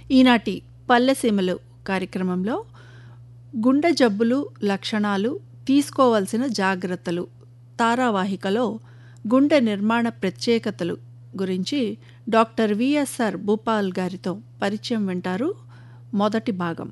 ఈనాటి పల్లెసీమలు కార్యక్రమంలో గుండె జబ్బులు లక్షణాలు తీసుకోవాల్సిన జాగ్రత్తలు తారావాహికలో గుండె నిర్మాణ ప్రత్యేకతలు గురించి డాక్టర్ విఎస్ఆర్ భూపాల్ గారితో పరిచయం వింటారు మొదటి భాగం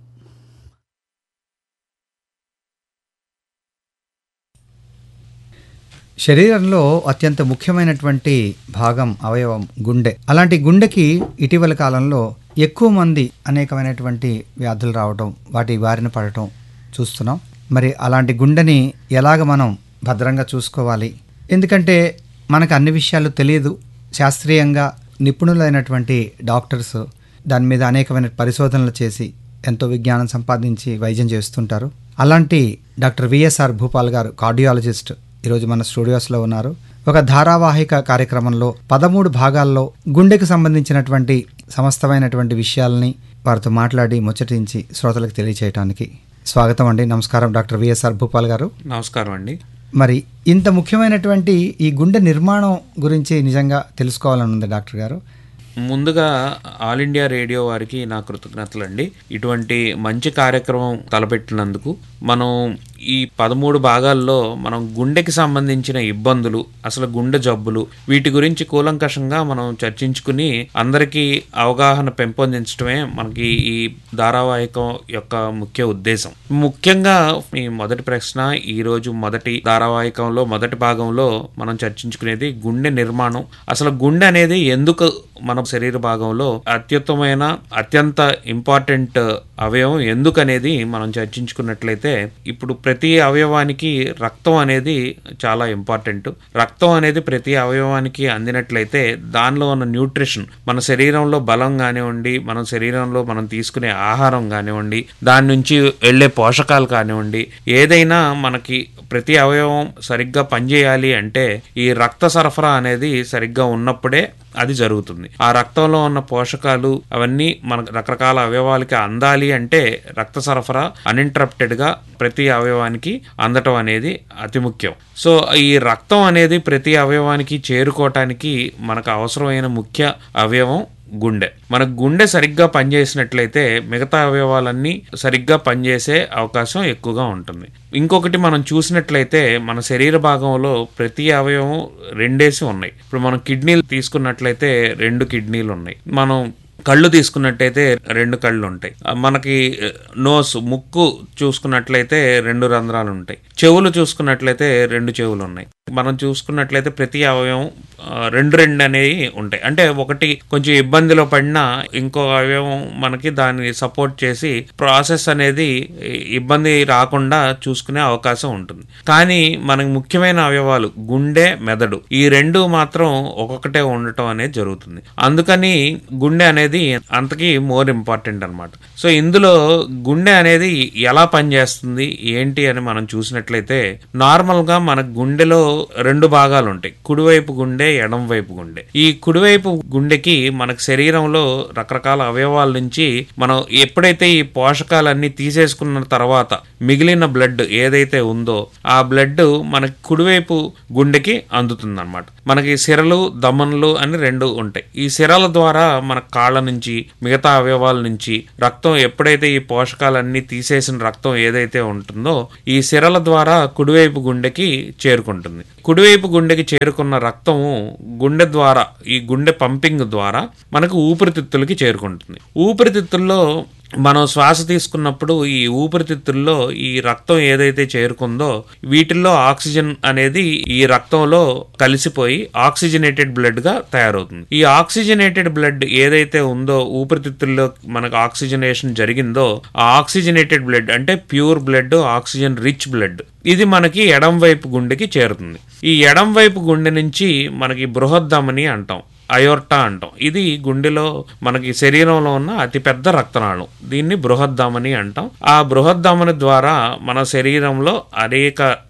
శరీరంలో అత్యంత ముఖ్యమైనటువంటి భాగం అవయవం గుండె అలాంటి గుండెకి ఇటీవల కాలంలో ఎక్కువ మంది అనేకమైనటువంటి వ్యాధులు రావడం వాటి బారిన పడటం చూస్తున్నాం మరి అలాంటి గుండెని ఎలాగ మనం భద్రంగా చూసుకోవాలి ఎందుకంటే మనకు అన్ని విషయాలు తెలియదు శాస్త్రీయంగా నిపుణులైనటువంటి డాక్టర్స్ దాని మీద అనేకమైన పరిశోధనలు చేసి ఎంతో విజ్ఞానం సంపాదించి వైద్యం చేస్తుంటారు అలాంటి డాక్టర్ విఎస్ఆర్ భూపాల్ గారు కార్డియాలజిస్ట్ ఈరోజు మన స్టూడియోస్లో ఉన్నారు ఒక ధారావాహిక కార్యక్రమంలో పదమూడు భాగాల్లో గుండెకు సంబంధించినటువంటి సమస్తమైనటువంటి విషయాల్ని వారితో మాట్లాడి ముచ్చటించి శ్రోతలకు తెలియచేయడానికి స్వాగతం అండి నమస్కారం డాక్టర్ విఎస్ఆర్ భూపాల్ గారు నమస్కారం అండి మరి ఇంత ముఖ్యమైనటువంటి ఈ గుండె నిర్మాణం గురించి నిజంగా తెలుసుకోవాలని ఉంది డాక్టర్ గారు ముందుగా ఆల్ ఇండియా రేడియో వారికి నా కృతజ్ఞతలు అండి ఇటువంటి మంచి కార్యక్రమం తలపెట్టినందుకు మనం ఈ పదమూడు భాగాల్లో మనం గుండెకి సంబంధించిన ఇబ్బందులు అసలు గుండె జబ్బులు వీటి గురించి కూలంకషంగా మనం చర్చించుకుని అందరికీ అవగాహన పెంపొందించడమే మనకి ఈ ధారావాహికం యొక్క ముఖ్య ఉద్దేశం ముఖ్యంగా ఈ మొదటి ప్రశ్న ఈ రోజు మొదటి ధారావాహికంలో మొదటి భాగంలో మనం చర్చించుకునేది గుండె నిర్మాణం అసలు గుండె అనేది ఎందుకు మన శరీర భాగంలో అత్యుత్తమైన అత్యంత ఇంపార్టెంట్ అవయవం ఎందుకనేది మనం చర్చించుకున్నట్లయితే ఇప్పుడు ప్రతి అవయవానికి రక్తం అనేది చాలా ఇంపార్టెంట్ రక్తం అనేది ప్రతి అవయవానికి అందినట్లయితే దానిలో ఉన్న న్యూట్రిషన్ మన శరీరంలో బలం కానివ్వండి మన శరీరంలో మనం తీసుకునే ఆహారం కానివ్వండి దాని నుంచి వెళ్ళే పోషకాలు కానివ్వండి ఏదైనా మనకి ప్రతి అవయవం సరిగ్గా పనిచేయాలి అంటే ఈ రక్త సరఫరా అనేది సరిగ్గా ఉన్నప్పుడే అది జరుగుతుంది ఆ రక్తంలో ఉన్న పోషకాలు అవన్నీ మన రకరకాల అవయవాలకి అందాలి అంటే రక్త సరఫరా అన్ఇంటరప్టెడ్ గా ప్రతి అవయవానికి అందటం అనేది అతి ముఖ్యం సో ఈ రక్తం అనేది ప్రతి అవయవానికి చేరుకోవటానికి మనకు అవసరమైన ముఖ్య అవయవం గుండె మన గుండె సరిగ్గా పనిచేసినట్లయితే మిగతా అవయవాలన్నీ సరిగ్గా పనిచేసే అవకాశం ఎక్కువగా ఉంటుంది ఇంకొకటి మనం చూసినట్లయితే మన శరీర భాగంలో ప్రతి అవయవం రెండేసి ఉన్నాయి ఇప్పుడు మనం కిడ్నీలు తీసుకున్నట్లయితే రెండు కిడ్నీలు ఉన్నాయి మనం కళ్ళు తీసుకున్నట్టయితే రెండు కళ్ళు ఉంటాయి మనకి నోస్ ముక్కు చూసుకున్నట్లయితే రెండు రంధ్రాలు ఉంటాయి చెవులు చూసుకున్నట్లయితే రెండు చెవులు ఉన్నాయి మనం చూసుకున్నట్లయితే ప్రతి అవయవం రెండు రెండు అనేవి ఉంటాయి అంటే ఒకటి కొంచెం ఇబ్బందిలో పడినా ఇంకో అవయవం మనకి దాన్ని సపోర్ట్ చేసి ప్రాసెస్ అనేది ఇబ్బంది రాకుండా చూసుకునే అవకాశం ఉంటుంది కానీ మనకి ముఖ్యమైన అవయవాలు గుండె మెదడు ఈ రెండు మాత్రం ఒక్కొక్కటే ఉండటం అనేది జరుగుతుంది అందుకని గుండె అనేది అంతకి మోర్ ఇంపార్టెంట్ అనమాట సో ఇందులో గుండె అనేది ఎలా పనిచేస్తుంది ఏంటి అని మనం చూసినట్లయితే నార్మల్గా మన గుండెలో రెండు భాగాలు ఉంటాయి కుడివైపు గుండె ఎడం వైపు గుండె ఈ కుడివైపు గుండెకి మనకు శరీరంలో రకరకాల అవయవాల నుంచి మనం ఎప్పుడైతే ఈ పోషకాలన్నీ తీసేసుకున్న తర్వాత మిగిలిన బ్లడ్ ఏదైతే ఉందో ఆ బ్లడ్ మనకి కుడివైపు గుండెకి అందుతుంది అనమాట మనకి సిరలు దమన్లు అని రెండు ఉంటాయి ఈ సిరల ద్వారా మన కాళ్ళ నుంచి మిగతా అవయవాల నుంచి రక్తం ఎప్పుడైతే ఈ పోషకాలన్నీ తీసేసిన రక్తం ఏదైతే ఉంటుందో ఈ సిరల ద్వారా కుడివైపు గుండెకి చేరుకుంటుంది కుడివైపు గుండెకి చేరుకున్న రక్తము గుండె ద్వారా ఈ గుండె పంపింగ్ ద్వారా మనకు ఊపిరితిత్తులకి చేరుకుంటుంది ఊపిరితిత్తుల్లో మనం శ్వాస తీసుకున్నప్పుడు ఈ ఊపిరితిత్తుల్లో ఈ రక్తం ఏదైతే చేరుకుందో వీటిల్లో ఆక్సిజన్ అనేది ఈ రక్తంలో కలిసిపోయి ఆక్సిజనేటెడ్ బ్లడ్ గా తయారవుతుంది ఈ ఆక్సిజనేటెడ్ బ్లడ్ ఏదైతే ఉందో ఊపిరితిత్తుల్లో మనకు ఆక్సిజనేషన్ జరిగిందో ఆ ఆక్సిజనేటెడ్ బ్లడ్ అంటే pure blood oxygen rich blood ఇది మనకి ఎడం వైపు గుండెకి చేరుతుంది ఈ ఎడం వైపు గుండె నుంచి మనకి బృహద్దమని అంటాం అయోర్టా అంటాం ఇది గుండెలో మనకి శరీరంలో ఉన్న అతిపెద్ద రక్తనాళం దీన్ని బృహద్దమని అంటాం ఆ బృహద్దమని ద్వారా మన శరీరంలో అనేక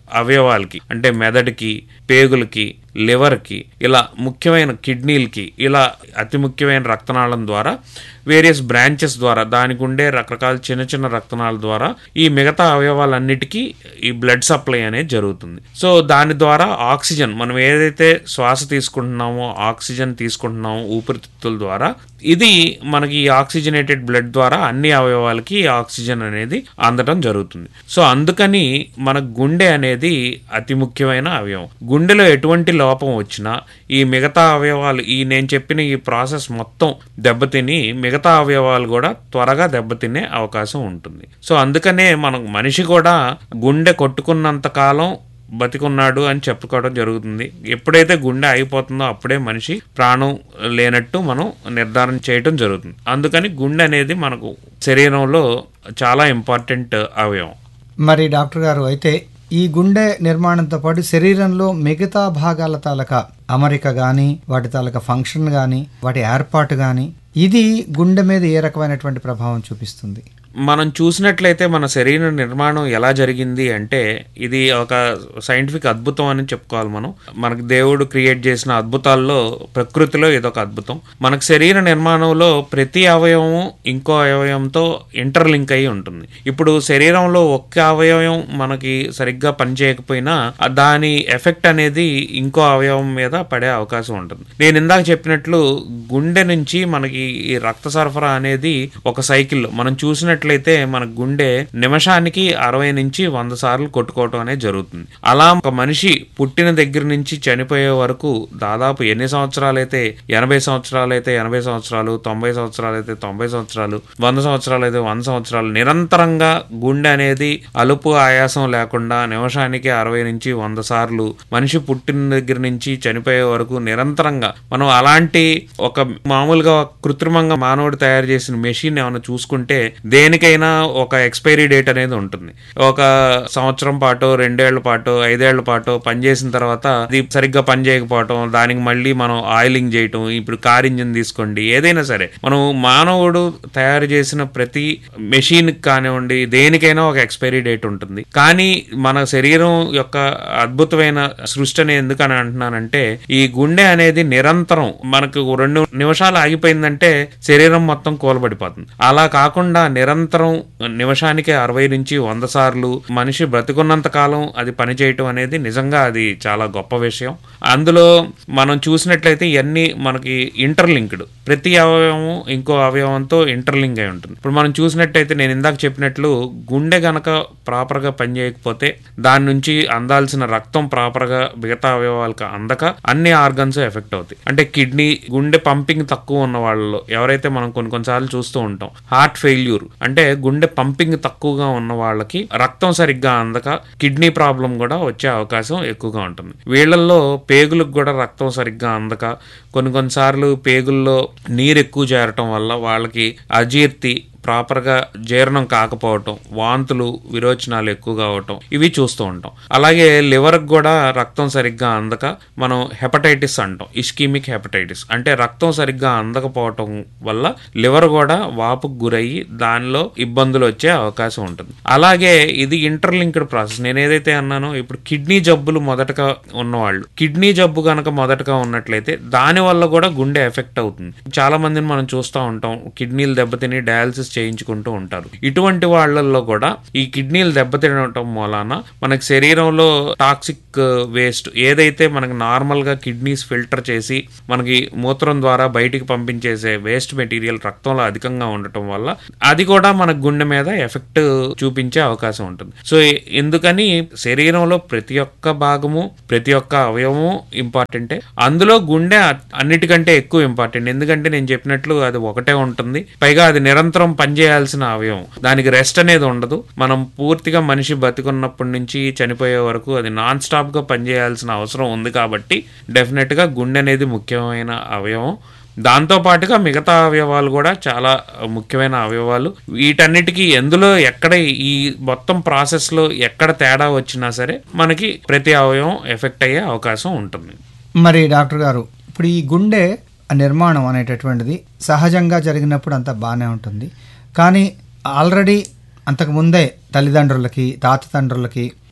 అవయవాలకి అంటే మెదడుకి పేగులకి లివర్కి ఇలా ముఖ్యమైన కిడ్నీలకి ఇలా అతి ముఖ్యమైన రక్తనాళం ద్వారా వేరియస్ బ్రాంచెస్ ద్వారా దానికి ఉండే రకరకాల చిన్న చిన్న రక్తనాళాల ద్వారా ఈ మిగతా అవయవాలన్నిటికీ ఈ బ్లడ్ సప్లై అనేది జరుగుతుంది సో దాని ద్వారా ఆక్సిజన్ మనం ఏదైతే శ్వాస తీసుకుంటున్నామో ఆక్సిజన్ తీసుకుంటున్నామో ఊపిరితిత్తుల ద్వారా ఇది మనకి ఈ ఆక్సిజనేటెడ్ బ్లడ్ ద్వారా అన్ని అవయవాలకి ఈ ఆక్సిజన్ అనేది అందడం జరుగుతుంది సో అందుకని మన గుండె అనేది అతి ముఖ్యమైన అవయవం గుండెలో ఎటువంటి లోపం వచ్చినా ఈ మిగతా అవయవాలు ఈ నేను చెప్పిన ఈ ప్రాసెస్ మొత్తం దెబ్బతిని మిగతా అవయవాలు కూడా త్వరగా దెబ్బతినే అవకాశం ఉంటుంది సో అందుకనే మనం మనిషి కూడా గుండె కొట్టుకున్నంత కాలం బతికున్నాడు అని చెప్పుకోవడం జరుగుతుంది ఎప్పుడైతే గుండె అయిపోతుందో అప్పుడే మనిషి ప్రాణం లేనట్టు మనం నిర్ధారణ చేయటం జరుగుతుంది అందుకని గుండె అనేది మనకు శరీరంలో చాలా ఇంపార్టెంట్ అవయవం మరి డాక్టర్ గారు అయితే ఈ గుండె నిర్మాణంతో పాటు శరీరంలో మిగతా భాగాల తాలూకా అమరిక కానీ వాటి తాలూకా ఫంక్షన్ కానీ వాటి ఏర్పాటు కానీ ఇది గుండె మీద ఏ రకమైనటువంటి ప్రభావం చూపిస్తుంది మనం చూసినట్లయితే మన శరీర నిర్మాణం ఎలా జరిగింది అంటే ఇది ఒక సైంటిఫిక్ అద్భుతం అని చెప్పుకోవాలి మనం మనకు దేవుడు క్రియేట్ చేసిన అద్భుతాల్లో ప్రకృతిలో ఇదొక అద్భుతం మనకు శరీర నిర్మాణంలో ప్రతి అవయవం ఇంకో అవయవంతో ఇంటర్లింక్ అయి ఉంటుంది ఇప్పుడు శరీరంలో ఒక్క అవయవం మనకి సరిగ్గా పనిచేయకపోయినా ఆ దాని ఎఫెక్ట్ అనేది ఇంకో అవయవం మీద పడే అవకాశం ఉంటుంది నేను ఇందాక చెప్పినట్లు గుండె నుంచి మనకి ఈ రక్త సరఫరా అనేది ఒక సైకిల్ మనం చూసినట్లయితే మన గుండె నిమిషానికి అరవై నుంచి వంద సార్లు కొట్టుకోవటం అనేది జరుగుతుంది అలా ఒక మనిషి పుట్టిన దగ్గర నుంచి చనిపోయే వరకు దాదాపు ఎన్ని సంవత్సరాలు అయితే ఎనభై సంవత్సరాలు అయితే ఎనభై సంవత్సరాలు తొంభై సంవత్సరాలు అయితే తొంభై సంవత్సరాలు వంద సంవత్సరాలు అయితే వంద సంవత్సరాలు నిరంతరంగా గుండె అనేది అలుపు ఆయాసం లేకుండా నిమిషానికి అరవై నుంచి వంద సార్లు మనిషి పుట్టిన దగ్గర నుంచి చనిపోయే వరకు నిరంతరంగా మనం అలాంటి ఒక మామూలుగా కృత్రిమంగా మానవుడు తయారు చేసిన మెషిన్ ఏమైనా చూసుకుంటే దేనికైనా ఒక ఎక్స్పైరీ డేట్ అనేది ఉంటుంది ఒక సంవత్సరం పాటు రెండేళ్ల పాటు ఐదేళ్ల పాటు పనిచేసిన తర్వాత అది సరిగ్గా పని చేయకపోవటం దానికి మళ్ళీ మనం ఆయిలింగ్ చేయటం ఇప్పుడు కార్ ఇంజిన్ తీసుకోండి ఏదైనా సరే మనం మానవుడు తయారు చేసిన ప్రతి మెషిన్ కానివ్వండి దేనికైనా ఒక ఎక్స్పైరీ డేట్ ఉంటుంది కానీ మన శరీరం యొక్క అద్భుతమైన సృష్టి అని ఎందుకని అంటున్నానంటే ఈ గుండె అనేది నిరంతరం మనకు రెండు నిమిషాలు ఆగిపోయిందంటే శరీరం మొత్తం కూలబడిపోతుంది అలా కాకుండా నిరంతరం నిమిషానికి అరవై నుంచి వంద సార్లు మనిషి బ్రతికున్నంత కాలం అది పనిచేయటం అనేది నిజంగా అది చాలా గొప్ప విషయం అందులో మనం చూసినట్లయితే ఇవన్నీ మనకి ఇంటర్లింక్డ్ ప్రతి అవయవం ఇంకో అవయవంతో ఇంటర్లింక్ అయి ఉంటుంది ఇప్పుడు మనం చూసినట్టయితే నేను ఇందాక చెప్పినట్లు గుండె గనక ప్రాపర్గా పనిచేయకపోతే దాని నుంచి అందాల్సిన రక్తం ప్రాపర్గా మిగతా అవయవాలకు అందక అన్ని ఆర్గన్స్ ఎఫెక్ట్ అవుతాయి అంటే కిడ్నీ గుండె పంపింగ్ తక్కువ ఉన్న వాళ్ళలో ఎవరైతే మనం కొన్ని కొన్నిసార్లు చూస్తూ ఉంటాం హార్ట్ ఫెయిల్యూర్ అంటే గుండె పంపింగ్ తక్కువగా ఉన్న వాళ్ళకి రక్తం సరిగ్గా అందక కిడ్నీ ప్రాబ్లం కూడా వచ్చే అవకాశం ఎక్కువగా ఉంటుంది వీళ్ళల్లో పేగులకు కూడా రక్తం సరిగ్గా అందక కొన్ని కొన్నిసార్లు పేగుల్లో నీరు ఎక్కువ చేరటం వల్ల వాళ్ళకి అజీర్తి ప్రాపర్గా జీర్ణం కాకపోవటం వాంతులు విరోచనాలు ఎక్కువగా అవటం ఇవి చూస్తూ ఉంటాం అలాగే లివర్కి కూడా రక్తం సరిగ్గా అందక మనం హెపటైటిస్ అంటాం ఇస్కీమిక్ హెపటైటిస్ అంటే రక్తం సరిగ్గా అందకపోవటం వల్ల లివర్ కూడా వాపుకు గురయ్యి దానిలో ఇబ్బందులు వచ్చే అవకాశం ఉంటుంది అలాగే ఇది ఇంటర్లింక్డ్ ప్రాసెస్ నేను ఏదైతే అన్నానో ఇప్పుడు కిడ్నీ జబ్బులు మొదటగా ఉన్నవాళ్ళు కిడ్నీ జబ్బు కనుక మొదటగా ఉన్నట్లయితే దాని వల్ల కూడా గుండె ఎఫెక్ట్ అవుతుంది చాలా మందిని మనం చూస్తూ ఉంటాం కిడ్నీలు దెబ్బతిని డయాలసిస్ చేయించుకుంటూ ఉంటారు ఇటువంటి వాళ్ళల్లో కూడా ఈ కిడ్నీలు దెబ్బతినటం మూలాన మనకి శరీరంలో టాక్సిక్ వేస్ట్ ఏదైతే మనకి నార్మల్ గా కిడ్నీస్ ఫిల్టర్ చేసి మనకి మూత్రం ద్వారా బయటికి పంపించేసే వేస్ట్ మెటీరియల్ రక్తంలో అధికంగా ఉండటం వల్ల అది కూడా మన గుండె మీద ఎఫెక్ట్ చూపించే అవకాశం ఉంటుంది సో ఎందుకని శరీరంలో ప్రతి ఒక్క భాగము ప్రతి ఒక్క అవయవము ఇంపార్టెంటే అందులో గుండె అన్నిటికంటే ఎక్కువ ఇంపార్టెంట్ ఎందుకంటే నేను చెప్పినట్లు అది ఒకటే ఉంటుంది పైగా అది నిరంతరం పనిచేయాల్సిన అవయవం దానికి రెస్ట్ అనేది ఉండదు మనం పూర్తిగా మనిషి బతికున్నప్పటి నుంచి చనిపోయే వరకు అది నాన్ స్టాప్ గా పనిచేయాల్సిన అవసరం ఉంది కాబట్టి డెఫినెట్ గా గుండె అనేది ముఖ్యమైన అవయవం దాంతో పాటుగా మిగతా అవయవాలు కూడా చాలా ముఖ్యమైన అవయవాలు వీటన్నిటికీ ఎందులో ఎక్కడ ఈ మొత్తం ప్రాసెస్ లో ఎక్కడ తేడా వచ్చినా సరే మనకి ప్రతి అవయవం ఎఫెక్ట్ అయ్యే అవకాశం ఉంటుంది మరి డాక్టర్ గారు ఇప్పుడు ఈ గుండె నిర్మాణం అనేటటువంటిది సహజంగా జరిగినప్పుడు అంతా బాగానే ఉంటుంది కానీ ఆల్రెడీ అంతకుముందే తల్లిదండ్రులకి తాత తండ్రులకి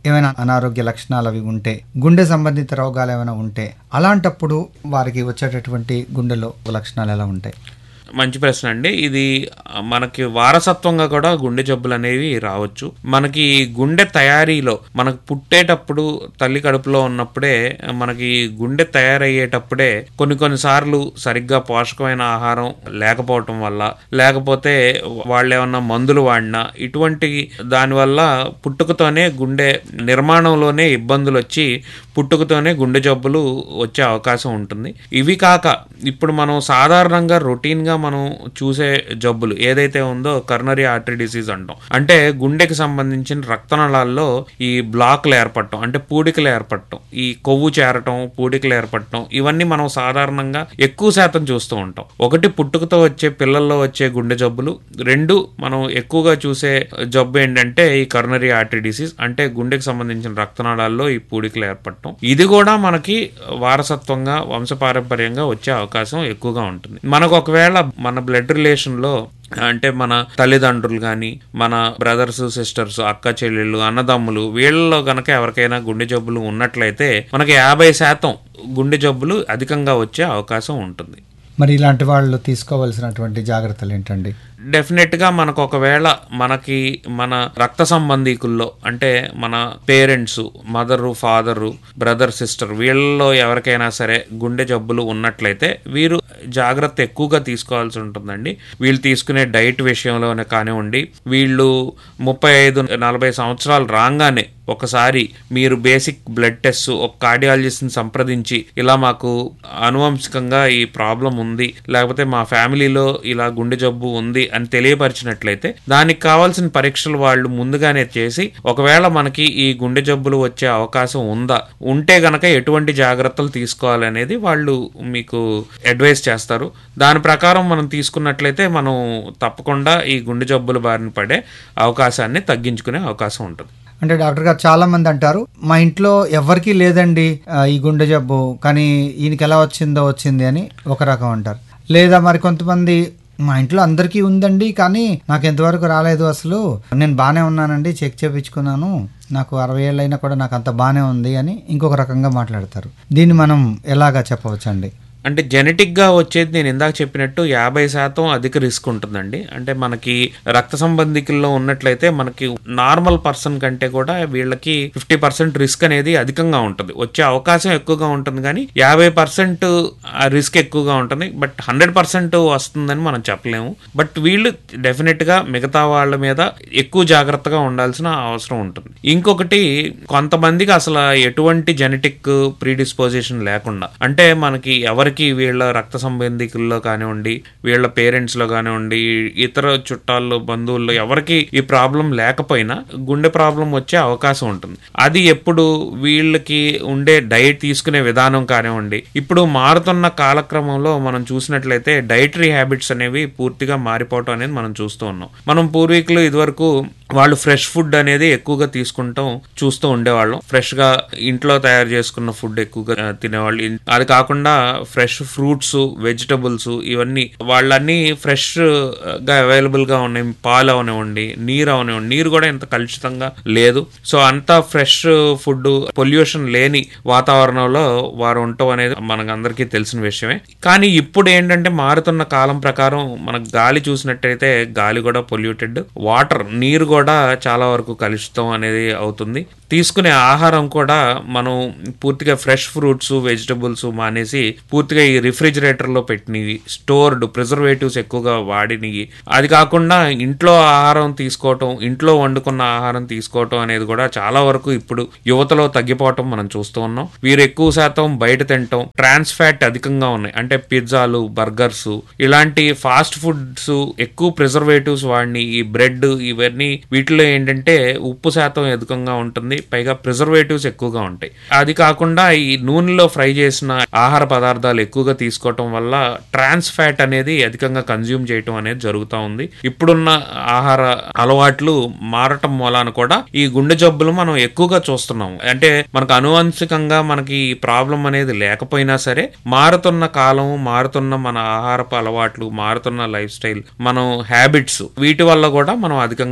ఏమైనా అనారోగ్య లక్షణాలు అవి ఉంటే గుండె సంబంధిత రోగాలు ఏమైనా ఉంటే అలాంటప్పుడు వారికి వచ్చేటటువంటి గుండెలో లక్షణాలు ఎలా ఉంటాయి మంచి ప్రశ్న అండి ఇది మనకి వారసత్వంగా కూడా గుండె జబ్బులు అనేవి రావచ్చు మనకి గుండె తయారీలో మనకు పుట్టేటప్పుడు తల్లి కడుపులో ఉన్నప్పుడే మనకి గుండె తయారయ్యేటప్పుడే కొన్ని కొన్ని సార్లు సరిగ్గా పోషకమైన ఆహారం లేకపోవటం వల్ల లేకపోతే వాళ్ళు ఏమన్నా మందులు వాడినా ఇటువంటి దానివల్ల పుట్టుకతోనే గుండె నిర్మాణంలోనే ఇబ్బందులు వచ్చి పుట్టుకతోనే గుండె జబ్బులు వచ్చే అవకాశం ఉంటుంది ఇవి కాక ఇప్పుడు మనం సాధారణంగా రొటీన్గా మనం చూసే జబ్బులు ఏదైతే ఉందో కర్నరీ ఆర్టరీ డిసీజ్ అంటాం అంటే గుండెకి సంబంధించిన రక్తనాళాల్లో ఈ బ్లాక్లు ఏర్పడటం అంటే పూడికలు ఏర్పడటం ఈ కొవ్వు చేరటం పూడికలు ఏర్పడటం ఇవన్నీ మనం సాధారణంగా ఎక్కువ శాతం చూస్తూ ఉంటాం ఒకటి పుట్టుకతో వచ్చే పిల్లల్లో వచ్చే గుండె జబ్బులు రెండు మనం ఎక్కువగా చూసే జబ్బు ఏంటంటే ఈ కర్నరీ ఆర్టరీ డిసీజ్ అంటే గుండెకి సంబంధించిన రక్తనాళాల్లో ఈ పూడికలు ఏర్పడటం ఇది కూడా మనకి వారసత్వంగా వంశపారంపర్యంగా వచ్చే అవకాశం ఎక్కువగా ఉంటుంది మనకు ఒకవేళ మన బ్లడ్ రిలేషన్ లో అంటే మన తల్లిదండ్రులు కానీ మన బ్రదర్స్ సిస్టర్స్ అక్క చెల్లెళ్ళు అన్నదమ్ములు వీళ్ళలో గనక ఎవరికైనా గుండె జబ్బులు ఉన్నట్లయితే మనకి యాభై శాతం గుండె జబ్బులు అధికంగా వచ్చే అవకాశం ఉంటుంది మరి ఇలాంటి వాళ్ళు తీసుకోవాల్సినటువంటి జాగ్రత్తలు ఏంటండి డెఫినెట్గా మనకు ఒకవేళ మనకి మన రక్త సంబంధీకుల్లో అంటే మన parents mother father brother sister వీళ్ళలో ఎవరికైనా సరే గుండె జబ్బులు ఉన్నట్లయితే వీరు జాగ్రత్త ఎక్కువగా తీసుకోవాల్సి ఉంటుందండి వీళ్ళు తీసుకునే డైట్ విషయంలోనే కానివ్వండి వీళ్ళు ముప్పై ఐదు నలభై సంవత్సరాలు రాగానే ఒకసారి మీరు బేసిక్ బ్లడ్ టెస్ట్ ఒక కార్డియాలజిస్ట్ని సంప్రదించి ఇలా మాకు అనువంశికంగా ఈ ప్రాబ్లం ఉంది లేకపోతే మా ఫ్యామిలీలో ఇలా గుండె జబ్బు ఉంది అని తెలియపరిచినట్లయితే దానికి కావాల్సిన పరీక్షలు వాళ్ళు ముందుగానే చేసి ఒకవేళ మనకి ఈ గుండె జబ్బులు వచ్చే అవకాశం ఉందా ఉంటే గనక ఎటువంటి జాగ్రత్తలు తీసుకోవాలనేది వాళ్ళు మీకు అడ్వైస్ చేస్తారు దాని ప్రకారం మనం తీసుకున్నట్లయితే మనం తప్పకుండా ఈ గుండె జబ్బుల బారిన పడే అవకాశాన్ని తగ్గించుకునే అవకాశం ఉంటుంది అంటే డాక్టర్ గారు చాలా మంది అంటారు మా ఇంట్లో ఎవరికీ లేదండి ఆ, ఈ గుండె జబ్బు కానీ ఈయనకి ఎలా వచ్చిందో వచ్చింది అని ఒక రకం అంటారు లేదా మరి కొంతమంది మా ఇంట్లో అందరికీ ఉందండి కానీ నాకు ఎంతవరకు రాలేదు అసలు నేను బాగానే ఉన్నానండి చెక్ చేయించుకున్నాను నాకు అరవై ఏళ్ళైనా కూడా నాకు అంత బాగానే ఉంది అని ఇంకొక రకంగా మాట్లాడతారు దీన్ని మనం ఎలాగా చెప్పవచ్చండి అంటే జెనెటిక్గా వచ్చేది నేను ఇందాక చెప్పినట్టు యాభై శాతం అధిక రిస్క్ ఉంటుందండి అంటే మనకి రక్త సంబంధికుల్లో ఉన్నట్లయితే మనకి నార్మల్ పర్సన్ కంటే కూడా వీళ్ళకి ఫిఫ్టీ పర్సెంట్ రిస్క్ అనేది అధికంగా ఉంటుంది వచ్చే అవకాశం ఎక్కువగా ఉంటుంది కానీ యాభై పర్సెంట్ రిస్క్ ఎక్కువగా ఉంటుంది బట్ హండ్రెడ్ పర్సెంట్ వస్తుందని మనం చెప్పలేము బట్ వీళ్ళు డెఫినెట్గా మిగతా వాళ్ళ మీద ఎక్కువ జాగ్రత్తగా ఉండాల్సిన అవసరం ఉంటుంది ఇంకొకటి కొంతమందికి అసలు ఎటువంటి జెనెటిక్ ప్రీడిస్పోజిషన్ లేకుండా అంటే మనకి ఎవరికి వీళ్ళ రక్త సంబంధికుల్లో కానివ్వండి వీళ్ళ పేరెంట్స్ లో కానివ్వండి ఇతర చుట్టాల్లో బంధువుల్లో ఎవరికి ఈ ప్రాబ్లం లేకపోయినా గుండె ప్రాబ్లం వచ్చే అవకాశం ఉంటుంది అది ఎప్పుడు వీళ్ళకి ఉండే డైట్ తీసుకునే విధానం కానివ్వండి ఇప్పుడు మారుతున్న కాలక్రమంలో మనం చూసినట్లయితే డైటరీ హ్యాబిట్స్ అనేవి పూర్తిగా మారిపోవటం అనేది మనం చూస్తూ ఉన్నాం మనం పూర్వీకులు ఇదివరకు వాళ్ళు ఫ్రెష్ ఫుడ్ అనేది ఎక్కువగా తీసుకుంటాం చూస్తూ ఉండేవాళ్ళం ఫ్రెష్ గా ఇంట్లో తయారు చేసుకున్న ఫుడ్ ఎక్కువగా ఆ, తినేవాళ్ళు ఇన్- అది కాకుండా ఫ్రెష్ ఫ్రూట్స్ వెజిటబుల్స్ ఇవన్నీ వాళ్ళన్నీ ఫ్రెష్ గా అవైలబుల్ గా ఉన్నాయి పాలు అవనివ్వండి నీరు అవనివ్వండి నీరు కూడా ఇంత కలుషితంగా లేదు సో అంతా ఫ్రెష్ ఫుడ్ పొల్యూషన్ లేని వాతావరణంలో వారు ఉండటం అనేది మనకు అందరికీ తెలిసిన విషయమే కానీ ఇప్పుడు ఏంటంటే మారుతున్న కాలం ప్రకారం మనకు గాలి చూసినట్టయితే గాలి కూడా పొల్యూటెడ్ వాటర్ నీరు కూడా చాలా వరకు కలుషితం అనేది అవుతుంది తీసుకునే ఆహారం కూడా మనం పూర్తిగా ఫ్రెష్ ఫ్రూట్స్ వెజిటబుల్స్ మానేసి పూర్తిగా ఈ రిఫ్రిజిరేటర్ లో పెట్టినవి స్టోర్డ్ ప్రిజర్వేటివ్స్ ఎక్కువగా వాడినవి అది కాకుండా ఇంట్లో ఆహారం తీసుకోవటం ఇంట్లో వండుకున్న ఆహారం తీసుకోవటం అనేది కూడా చాలా వరకు ఇప్పుడు యువతలో తగ్గిపోవటం మనం చూస్తూ ఉన్నాం వీరు ఎక్కువ శాతం బయట తినటం ట్రాన్స్ ఫ్యాట్ అధికంగా ఉన్నాయి అంటే పిజ్జాలు బర్గర్స్ ఇలాంటి ఫాస్ట్ ఫుడ్స్ ఎక్కువ ప్రిజర్వేటివ్స్ వాడిని ఈ బ్రెడ్ ఇవన్నీ వీటిలో ఏంటంటే ఉప్పు శాతం అధికంగా ఉంటుంది పైగా ప్రిజర్వేటివ్స్ ఎక్కువగా ఉంటాయి అది కాకుండా ఈ నూనెలో ఫ్రై చేసిన ఆహార పదార్థాలు ఎక్కువగా తీసుకోవటం వల్ల ట్రాన్స్ ఫ్యాట్ అనేది అధికంగా కన్జ్యూమ్ చేయటం అనేది జరుగుతూ ఉంది ఇప్పుడున్న ఆహార అలవాట్లు మారటం మూలాన కూడా ఈ గుండె జబ్బులు మనం ఎక్కువగా చూస్తున్నాం అంటే మనకు అనువంశికంగా మనకి ఈ ప్రాబ్లం అనేది లేకపోయినా సరే మారుతున్న కాలం మారుతున్న మన ఆహారపు అలవాట్లు మారుతున్న లైఫ్ స్టైల్ మనం హ్యాబిట్స్ వీటి వల్ల కూడా మనం అధికంగా గుండె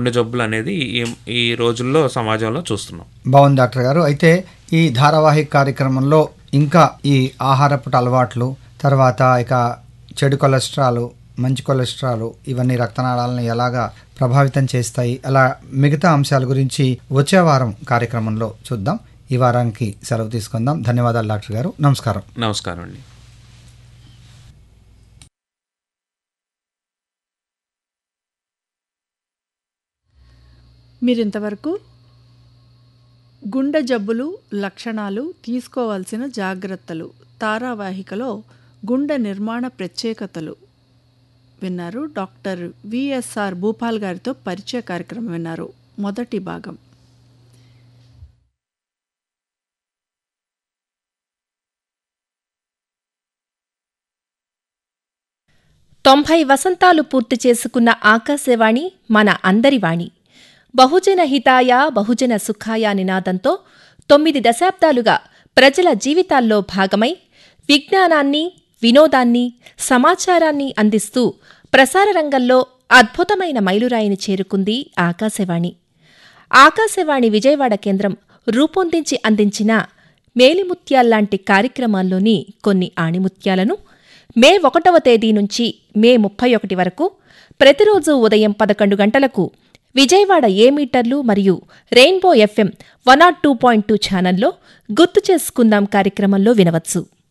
గుండె జబ్బులు అనేది ఈ ఈ రోజుల్లో సమాజంలో చూస్తున్నాం బాగుంది డాక్టర్ గారు అయితే ఈ ధారావాహిక కార్యక్రమంలో ఇంకా ఈ ఆహారపు అలవాట్లు తర్వాత ఇక చెడు కొలెస్ట్రాల్ మంచి కొలెస్ట్రాల్ ఇవన్నీ రక్తనాళాలను ఎలాగా ప్రభావితం చేస్తాయి అలా మిగతా అంశాల గురించి వచ్చే వారం కార్యక్రమంలో చూద్దాం ఈ వారానికి సెలవు తీసుకుందాం ధన్యవాదాలు డాక్టర్ గారు నమస్కారం నమస్కారం అండి మీరింతవరకు గుండె జబ్బులు లక్షణాలు తీసుకోవాల్సిన జాగ్రత్తలు తారావాహికలో గుండె నిర్మాణ ప్రత్యేకతలు విన్నారు డాక్టర్ విఎస్ఆర్ భూపాల్ గారితో పరిచయ కార్యక్రమం విన్నారు మొదటి భాగం తొంభై వసంతాలు పూర్తి చేసుకున్న ఆకాశవాణి మన అందరి వాణి బహుజన హితాయ బహుజన సుఖాయ నినాదంతో తొమ్మిది దశాబ్దాలుగా ప్రజల జీవితాల్లో భాగమై విజ్ఞానాన్ని వినోదాన్ని సమాచారాన్ని అందిస్తూ ప్రసార రంగంలో అద్భుతమైన మైలురాయిని చేరుకుంది ఆకాశవాణి ఆకాశవాణి విజయవాడ కేంద్రం రూపొందించి అందించిన మేలిముత్యాల్లాంటి కార్యక్రమాల్లోని కొన్ని ఆణిముత్యాలను మే ఒకటవ తేదీ నుంచి మే ముప్పై ఒకటి వరకు ప్రతిరోజు ఉదయం పదకొండు గంటలకు విజయవాడ ఏ మీటర్లు మరియు Rainbow FM one naught two point two ఛానల్లో గుర్తు చేసుకుందాం కార్యక్రమంలో వినవచ్చు